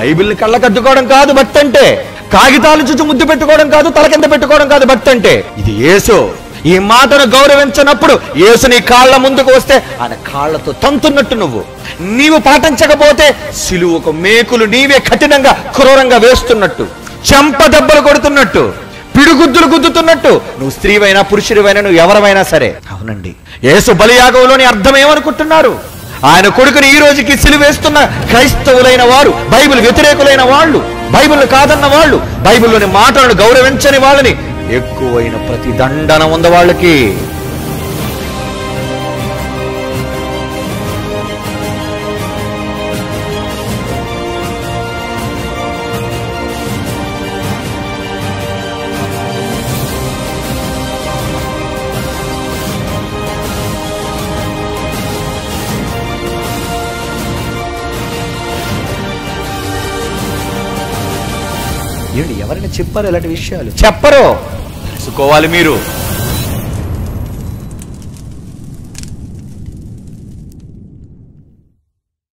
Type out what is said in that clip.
బైబిల్ని కళ్ళకద్దుకోవడం కాదు భక్తి అంటే కాగితాలు చుట్టూ ముద్దు పెట్టుకోవడం కాదు తల కింద పెట్టుకోవడం కాదు భక్తి అంటే ఇది యేసు ఈ మాటను గౌరవించినప్పుడు యేసు నీ కాళ్ళ ముందుకు వస్తే ఆయన కాళ్ళతో తంతున్నట్టు నువ్వు నీవు పాటించకపోతే సిలువకు మేకులు నీవే కఠినంగా క్రూరంగా వేస్తున్నట్టు చెంప దెబ్బలు కొడుతున్నట్టు పిడుగుద్దులు గుద్దుతున్నట్టు నువ్వు స్త్రీవైనా పురుషుడివైనా నువ్వు ఎవరమైనా సరే అవునండి యేసు బలియాగంలోని అర్థం ఏమనుకుంటున్నారు ఆయన కొడుకుని ఈ రోజుకి సిలువేస్తున్న క్రైస్తవులైన వారు బైబిల్ వ్యతిరేకులైన వాళ్ళు బైబిల్ కాదన్న వాళ్ళు బైబిల్లోని మాటలను గౌరవించని వాళ్ళని ఎక్కువైన ప్రతి దండన ఉన్న వాళ్ళకి ఏంటి ఎవరైనా చెప్పారు ఇలాంటి విషయాలు చెప్పరు తెలుసుకోవాలి మీరు